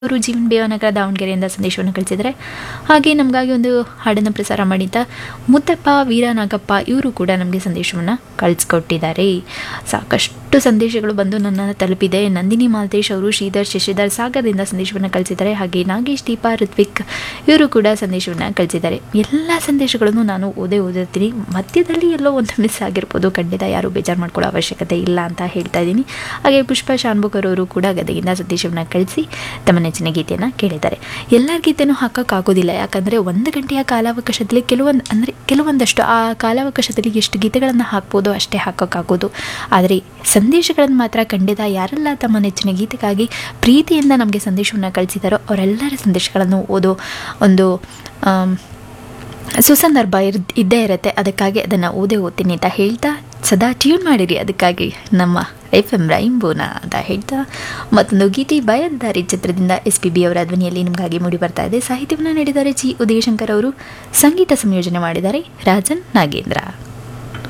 ಅವರು ಜೀವನ್ ಬೇವನಗರ ದಾವಣಗೆರೆಯಿಂದ ಸಂದೇಶವನ್ನು ಕಳಿಸಿದ್ದಾರೆ ಹಾಗೆ ನಮಗಾಗಿ ಒಂದು ಹಾಡನ್ನು ಪ್ರಸಾರ ಮಾಡಿದ್ದ ಮುತ್ತಪ್ಪ ವೀರನಾಗಪ್ಪ ಇವರು ಕೂಡ ನಮಗೆ ಸಂದೇಶವನ್ನು ಕಳಿಸ್ಕೊಟ್ಟಿದ್ದಾರೆ ಸಾಕಷ್ಟು ಸಂದೇಶಗಳು ಬಂದು ನನ್ನನ್ನು ತಲುಪಿದೆ ನಂದಿನಿ ಮಾಲ್ತೇಶ್ ಅವರು ಶ್ರೀಧರ್ ಶಶಿಧರ್ ಸಾಗರದಿಂದ ಸಂದೇಶವನ್ನು ಕಳಿಸಿದ್ದಾರೆ ಹಾಗೆ ನಾಗೇಶ್ ದೀಪಾ ಋತ್ವಿಕ್ ಇವರು ಕೂಡ ಸಂದೇಶವನ್ನು ಕಳಿಸಿದ್ದಾರೆ ಎಲ್ಲ ಸಂದೇಶಗಳನ್ನು ನಾನು ಓದೇ ಓದಿರ್ತೀನಿ ಮಧ್ಯದಲ್ಲಿ ಎಲ್ಲೋ ಒಂದು ಮಿಸ್ ಆಗಿರ್ಬೋದು ಖಂಡಿತ ಯಾರು ಬೇಜಾರು ಮಾಡ್ಕೊಳ್ಳೋ ಅವಶ್ಯಕತೆ ಇಲ್ಲ ಅಂತ ಹೇಳ್ತಾ ಇದ್ದೀನಿ ಹಾಗೆ ಪುಷ್ಪ ಶಾನ್ಭೋಕರ್ ಅವರು ಕೂಡ ಗದಗಿಂದ ಸಂದೇಶವನ್ನು ಕಳಿಸಿ ತಮ್ಮ ನೆಚ್ಚಿನ ಗೀತೆಯನ್ನು ಕೇಳಿದ್ದಾರೆ ಎಲ್ಲರ ಗೀತೆನೂ ಹಾಕೋಕ್ಕಾಗೋದಿಲ್ಲ ಯಾಕಂದರೆ ಒಂದು ಗಂಟೆಯ ಕಾಲಾವಕಾಶದಲ್ಲಿ ಕೆಲವೊಂದು ಅಂದರೆ ಕೆಲವೊಂದಷ್ಟು ಆ ಕಾಲಾವಕಾಶದಲ್ಲಿ ಎಷ್ಟು ಗೀತೆಗಳನ್ನು ಹಾಕ್ಬೋದು ಅಷ್ಟೇ ಹಾಕೋಕ್ಕಾಗೋದು ಆದರೆ ಸಂದೇಶಗಳನ್ನು ಮಾತ್ರ ಖಂಡಿತ ಯಾರೆಲ್ಲ ತಮ್ಮ ನೆಚ್ಚಿನ ಗೀತೆಗಾಗಿ ಪ್ರೀತಿಯಿಂದ ನಮಗೆ ಸಂದೇಶವನ್ನು ಕಳಿಸಿದಾರೋ ಅವರೆಲ್ಲರ ಸಂದೇಶಗಳನ್ನು ಓದೋ ಒಂದು ಆಮ್, ಸುಸಂದರ್ಭ ಇರ್ ಇದ್ದೇ ಇರುತ್ತೆ ಅದಕ್ಕಾಗಿ ಅದನ್ನು ಓದೇ ಓದ್ತೀನಿ ಅಂತ ಹೇಳ್ತಾ ಸದಾ ಟ್ಯೂನ್ ಮಾಡಿರಿ ಅದಕ್ಕಾಗಿ ನಮ್ಮ ಎಫ್ ಎಂ ರೈಂಬೋನ ಅಂತ ಹೇಳ್ತಾ ಮತ್ತೊಂದು ಗೀತೆ ಬಯಲ್ದಾರಿ ಚಿತ್ರದಿಂದ ಎಸ್ ಪಿ ಬಿ ಅವರ ಧ್ವನಿಯಲ್ಲಿ ನಿಮಗಾಗಿ ಮೂಡಿ ಬರ್ತಾ ಇದೆ ಸಾಹಿತ್ಯವನ್ನು ನೀಡಿದ್ದಾರೆ ಜಿ ಉದಯಶಂಕರ್ ಅವರು ಸಂಗೀತ ಸಂಯೋಜನೆ ಮಾಡಿದ್ದಾರೆ ರಾಜನ್ ನಾಗೇಂದ್ರ